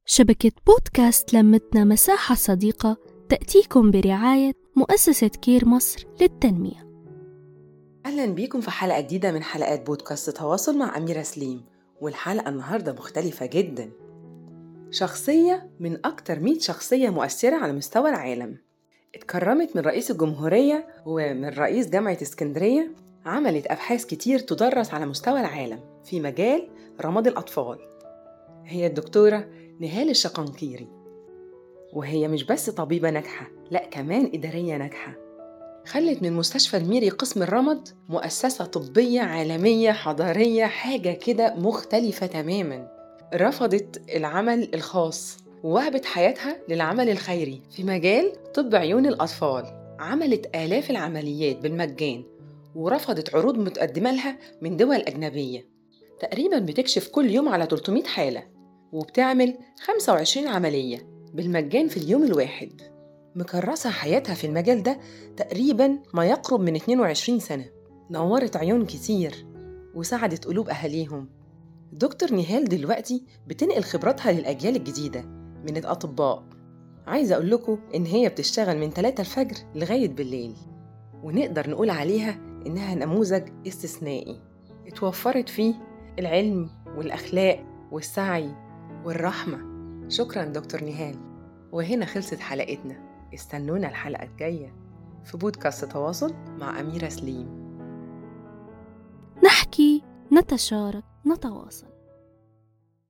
شبكة بودكاست لمتنا مساحة صديقة تأتيكم برعاية مؤسسة كير مصر للتنمية أهلا بيكم في حلقة جديدة من حلقات بودكاست تواصل مع أميرة سليم والحلقة النهاردة مختلفة جدا شخصية من أكتر 100 شخصية مؤثرة على مستوى العالم اتكرمت من رئيس الجمهورية ومن رئيس جامعة اسكندرية عملت أبحاث كتير تدرس على مستوى العالم في مجال رماد الأطفال هي الدكتورة نهال الشقنقيري وهي مش بس طبيبة ناجحة لأ كمان إدارية ناجحة خلت من مستشفى الميري قسم الرمد مؤسسة طبية عالمية حضارية حاجة كده مختلفة تماما رفضت العمل الخاص ووهبت حياتها للعمل الخيري في مجال طب عيون الأطفال عملت آلاف العمليات بالمجان ورفضت عروض متقدمة لها من دول أجنبية تقريبا بتكشف كل يوم على 300 حالة وبتعمل 25 عملية بالمجان في اليوم الواحد مكرسة حياتها في المجال ده تقريبا ما يقرب من 22 سنة نورت عيون كتير وساعدت قلوب أهاليهم دكتور نهال دلوقتي بتنقل خبراتها للأجيال الجديدة من الأطباء عايزة أقول لكم إن هي بتشتغل من 3 الفجر لغاية بالليل ونقدر نقول عليها إنها نموذج استثنائي اتوفرت فيه العلم والأخلاق والسعي والرحمة شكرا دكتور نهال وهنا خلصت حلقتنا استنونا الحلقة الجاية في بودكاست تواصل مع أميرة سليم نحكي نتشارك نتواصل